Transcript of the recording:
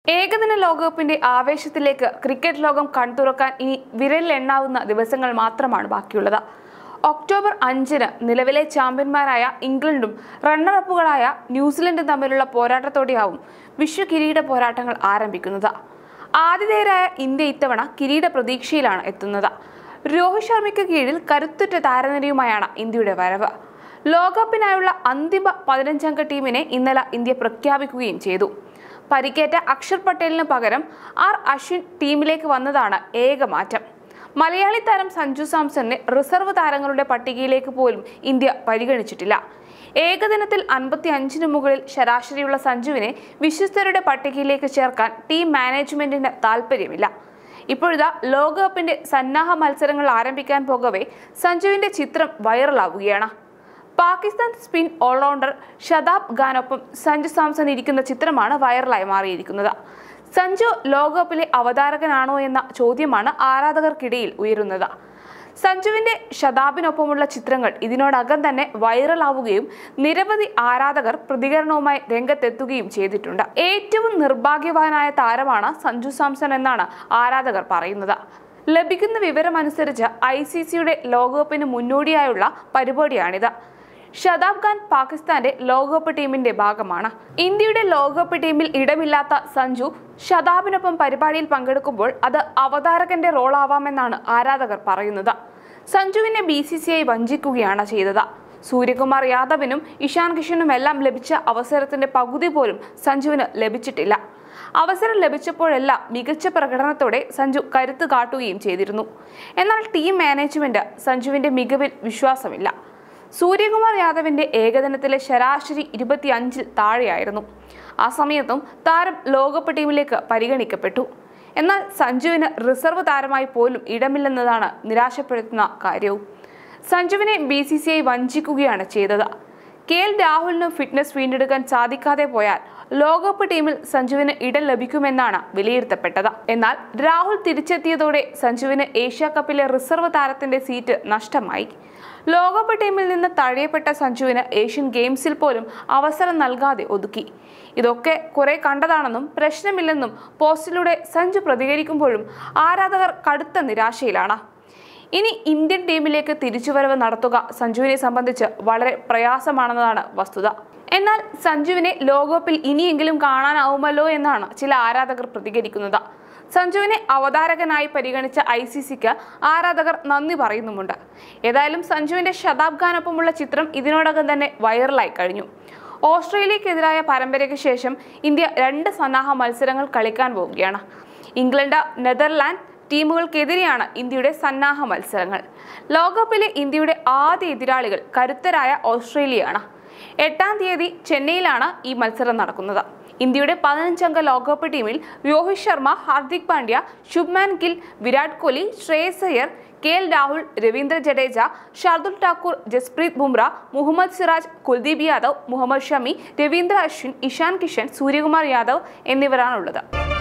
ഏകദിന ലോകകപ്പിന്റെ ആവേശത്തിലേക്ക് ക്രിക്കറ്റ് ലോകം കൺതുറക്കാൻ ഇനി വിരലിലെണ്ണാവുന്ന ദിവസങ്ങൾ മാത്രമാണ് ബാക്കിയുള്ളത് ഒക്ടോബർ അഞ്ചിന് നിലവിലെ ചാമ്പ്യന്മാരായ ഇംഗ്ലണ്ടും റണ്ണറപ്പുകളായ ന്യൂസിലൻഡും തമ്മിലുള്ള പോരാട്ടത്തോടെയാവും വിശ്വ കിരീട പോരാട്ടങ്ങൾ ആരംഭിക്കുന്നത് ആതിഥേയരായ ഇന്ത്യ ഇത്തവണ കിരീട പ്രതീക്ഷയിലാണ് എത്തുന്നത് രോഹിത് ശർമ്മയ്ക്ക് കീഴിൽ കരുത്തുറ്റ താരനിരയുമായാണ് ഇന്ത്യയുടെ വരവ് ലോകകപ്പിനായുള്ള അന്തിമ പതിനഞ്ചംഗ ടീമിനെ ഇന്നലെ ഇന്ത്യ പ്രഖ്യാപിക്കുകയും ചെയ്തു പരിക്കേറ്റ അക്ഷർ പട്ടേലിന് പകരം ആർ അശ്വിൻ ടീമിലേക്ക് വന്നതാണ് ഏക മാറ്റം മലയാളി താരം സഞ്ജു സാംസണിനെ റിസർവ് താരങ്ങളുടെ പട്ടികയിലേക്ക് പോലും ഇന്ത്യ പരിഗണിച്ചിട്ടില്ല ഏകദിനത്തിൽ അൻപത്തി അഞ്ചിന് മുകളിൽ ശരാശരിയുള്ള സഞ്ജുവിനെ വിശ്വസ്തരുടെ പട്ടികയിലേക്ക് ചേർക്കാൻ ടീം മാനേജ്മെന്റിന് താല്പര്യമില്ല ഇപ്പോഴിതാ ലോകകപ്പിന്റെ സന്നാഹ മത്സരങ്ങൾ ആരംഭിക്കാൻ പോകവേ സഞ്ജുവിന്റെ ചിത്രം വൈറലാവുകയാണ് പാകിസ്ഥാൻ സ്പിൻ ഓൾറൗണ്ടർ ഷതാബ് ഖാനൊപ്പം സഞ്ജു സാംസൺ ഇരിക്കുന്ന ചിത്രമാണ് വൈറലായി മാറിയിരിക്കുന്നത് സഞ്ജു ലോകകപ്പിലെ അവതാരകനാണോ എന്ന ചോദ്യമാണ് ആരാധകർക്കിടയിൽ ഉയരുന്നത് സഞ്ജുവിന്റെ ഷതാബിനൊപ്പമുള്ള ചിത്രങ്ങൾ ഇതിനോടകം തന്നെ വൈറലാവുകയും നിരവധി ആരാധകർ പ്രതികരണവുമായി രംഗത്തെത്തുകയും ചെയ്തിട്ടുണ്ട് ഏറ്റവും നിർഭാഗ്യവാനായ താരമാണ് സഞ്ജു സാംസൺ എന്നാണ് ആരാധകർ പറയുന്നത് ലഭിക്കുന്ന വിവരമനുസരിച്ച് ഐ സി സിയുടെ ലോകകപ്പിന് മുന്നോടിയായുള്ള പരിപാടിയാണിത് ഷതാബ് ഖാൻ പാകിസ്ഥാന്റെ ലോകകപ്പ് ടീമിന്റെ ഭാഗമാണ് ഇന്ത്യയുടെ ലോകകപ്പ് ടീമിൽ ഇടമില്ലാത്ത സഞ്ജു ഷതാബിനൊപ്പം പരിപാടിയിൽ പങ്കെടുക്കുമ്പോൾ അത് അവതാരകന്റെ റോളാവാമെന്നാണ് ആരാധകർ പറയുന്നത് സഞ്ജുവിനെ ബി സി സി ഐ വഞ്ചിക്കുകയാണ് ചെയ്തത് സൂര്യകുമാർ യാദവിനും ഇഷാൻ കിഷനും എല്ലാം ലഭിച്ച അവസരത്തിന്റെ പകുതി പോലും സഞ്ജുവിന് ലഭിച്ചിട്ടില്ല അവസരം ലഭിച്ചപ്പോഴെല്ലാം മികച്ച പ്രകടനത്തോടെ സഞ്ജു കരുത്ത് കാട്ടുകയും ചെയ്തിരുന്നു എന്നാൽ ടീം മാനേജ്മെന്റ് സഞ്ജുവിന്റെ മികവിൽ വിശ്വാസമില്ല സൂര്യകുമാർ യാദവിന്റെ ഏകദിനത്തിലെ ശരാശരി ഇരുപത്തിയഞ്ചിൽ താഴെയായിരുന്നു ആ സമയത്തും താരം ലോകകപ്പ് ടീമിലേക്ക് പരിഗണിക്കപ്പെട്ടു എന്നാൽ സഞ്ജുവിന് റിസർവ് താരമായി പോലും ഇടമില്ലെന്നതാണ് നിരാശപ്പെടുത്തുന്ന കാര്യവും സഞ്ജുവിനെ ബി സി സി ഐ വഞ്ചിക്കുകയാണ് ചെയ്തത് കെ എൽ രാഹുലിന് ഫിറ്റ്നസ് വീണ്ടെടുക്കാൻ സാധിക്കാതെ പോയാൽ ലോകകപ്പ് ടീമിൽ സഞ്ജുവിന് ഇടം ലഭിക്കുമെന്നാണ് വിലയിരുത്തപ്പെട്ടത് എന്നാൽ രാഹുൽ തിരിച്ചെത്തിയതോടെ സഞ്ജുവിന് ഏഷ്യ കപ്പിലെ റിസർവ് താരത്തിന്റെ സീറ്റ് നഷ്ടമായി ലോകകപ്പ് ടീമിൽ നിന്ന് തഴയപ്പെട്ട സഞ്ജുവിന് ഏഷ്യൻ ഗെയിംസിൽ പോലും അവസരം നൽകാതെ ഒതുക്കി ഇതൊക്കെ കുറെ കണ്ടതാണെന്നും പ്രശ്നമില്ലെന്നും പോസ്റ്റിലൂടെ സഞ്ജു പ്രതികരിക്കുമ്പോഴും ആരാധകർ കടുത്ത നിരാശയിലാണ് ഇനി ഇന്ത്യൻ ടീമിലേക്ക് തിരിച്ചുവരവ് നടത്തുക സഞ്ജുവിനെ സംബന്ധിച്ച് വളരെ പ്രയാസമാണെന്നതാണ് വസ്തുത എന്നാൽ സഞ്ജുവിനെ ലോകകപ്പിൽ ഇനിയെങ്കിലും കാണാനാവുമല്ലോ എന്നാണ് ചില ആരാധകർ പ്രതികരിക്കുന്നത് സഞ്ജുവിനെ അവതാരകനായി പരിഗണിച്ച ഐ സി സിക്ക് ആരാധകർ നന്ദി പറയുന്നുമുണ്ട് ഏതായാലും സഞ്ജുവിന്റെ ശതാബ് ഖാനൊപ്പമുള്ള ചിത്രം ഇതിനോടകം തന്നെ വൈറലായി കഴിഞ്ഞു ഓസ്ട്രേലിയക്കെതിരായ പരമ്പരയ്ക്ക് ശേഷം ഇന്ത്യ രണ്ട് സന്നാഹ മത്സരങ്ങൾ കളിക്കാൻ പോവുകയാണ് ഇംഗ്ലണ്ട് നെതർലാൻഡ് ടീമുകൾക്കെതിരെയാണ് ഇന്ത്യയുടെ സന്നാഹ മത്സരങ്ങൾ ലോകകപ്പിലെ ഇന്ത്യയുടെ ആദ്യ എതിരാളികൾ കരുത്തരായ ഓസ്ട്രേലിയയാണ് എട്ടാം തീയതി ചെന്നൈയിലാണ് ഈ മത്സരം നടക്കുന്നത് ഇന്ത്യയുടെ പതിനഞ്ചംഗ ലോകകപ്പ് ടീമിൽ രോഹിത് ശർമ്മ ഹാർദിക് പാണ്ഡ്യ ശുഭ്മാൻ ഗിൽ വിരാട് കോഹ്ലി ശ്രേയസ് അയ്യർ കെ എൽ രാഹുൽ രവീന്ദ്ര ജഡേജ ഷാർദുൽ ഠാക്കൂർ ജസ്പ്രീത് ബുംറ മുഹമ്മദ് സിറാജ് കുൽദീപ് യാദവ് മുഹമ്മദ് ഷമി രവീന്ദ്ര അശ്വിൻ ഇഷാൻ കിഷൻ സൂര്യകുമാർ യാദവ് എന്നിവരാണുള്ളത്